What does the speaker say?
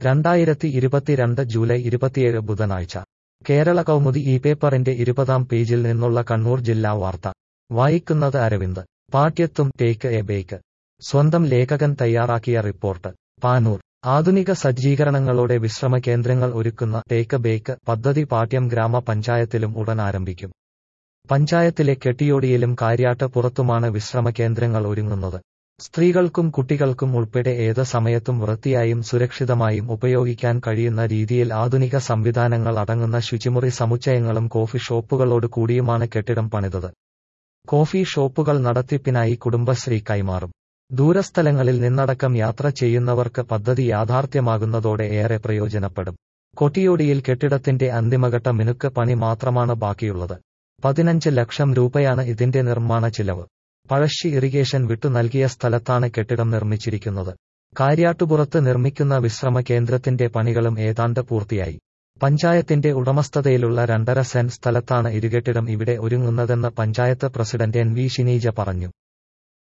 രണ്ടായിരത്തി ഇരുപത്തിരണ്ട് ജൂലൈ ഇരുപത്തിയേഴ് ബുധനാഴ്ച കേരള കൗമുദി ഈ പേപ്പറിന്റെ ഇരുപതാം പേജിൽ നിന്നുള്ള കണ്ണൂർ ജില്ലാ വാർത്ത വായിക്കുന്നത് അരവിന്ദ് പാട്യത്തും ടേക്ക് എ ബേക്ക് സ്വന്തം ലേഖകൻ തയ്യാറാക്കിയ റിപ്പോർട്ട് പാനൂർ ആധുനിക സജ്ജീകരണങ്ങളോടെ വിശ്രമ കേന്ദ്രങ്ങൾ ഒരുക്കുന്ന ടേക്ക് ബേക്ക് പദ്ധതി പാട്യം ഗ്രാമപഞ്ചായത്തിലും ഉടൻ ആരംഭിക്കും പഞ്ചായത്തിലെ കെട്ടിയോടിയിലും കാര്യാട്ട് പുറത്തുമാണ് വിശ്രമ കേന്ദ്രങ്ങൾ ഒരുങ്ങുന്നത് സ്ത്രീകൾക്കും കുട്ടികൾക്കും ഉൾപ്പെടെ ഏത് സമയത്തും വൃത്തിയായും സുരക്ഷിതമായും ഉപയോഗിക്കാൻ കഴിയുന്ന രീതിയിൽ ആധുനിക സംവിധാനങ്ങൾ അടങ്ങുന്ന ശുചിമുറി സമുച്ചയങ്ങളും കോഫി ഷോപ്പുകളോട് കൂടിയുമാണ് കെട്ടിടം പണിതത് കോഫി ഷോപ്പുകൾ നടത്തിപ്പിനായി കുടുംബശ്രീ കൈമാറും ദൂരസ്ഥലങ്ങളിൽ നിന്നടക്കം യാത്ര ചെയ്യുന്നവർക്ക് പദ്ധതി യാഥാർത്ഥ്യമാകുന്നതോടെ ഏറെ പ്രയോജനപ്പെടും കൊട്ടിയോടിയിൽ കെട്ടിടത്തിന്റെ അന്തിമഘട്ട മിനുക്ക് പണി മാത്രമാണ് ബാക്കിയുള്ളത് പതിനഞ്ച് ലക്ഷം രൂപയാണ് ഇതിന്റെ നിർമ്മാണ ചിലവ് പഴശ്ശി ഇറിഗേഷൻ വിട്ടു നൽകിയ സ്ഥലത്താണ് കെട്ടിടം നിർമ്മിച്ചിരിക്കുന്നത് കാര്യാട്ടുപുറത്ത് നിർമ്മിക്കുന്ന വിശ്രമ കേന്ദ്രത്തിന്റെ പണികളും ഏതാണ്ട് പൂർത്തിയായി പഞ്ചായത്തിന്റെ ഉടമസ്ഥതയിലുള്ള രണ്ടര സെന്റ് സ്ഥലത്താണ് ഇരുകെട്ടിടം ഇവിടെ ഒരുങ്ങുന്നതെന്ന് panchayat president N V Shineeja പറഞ്ഞു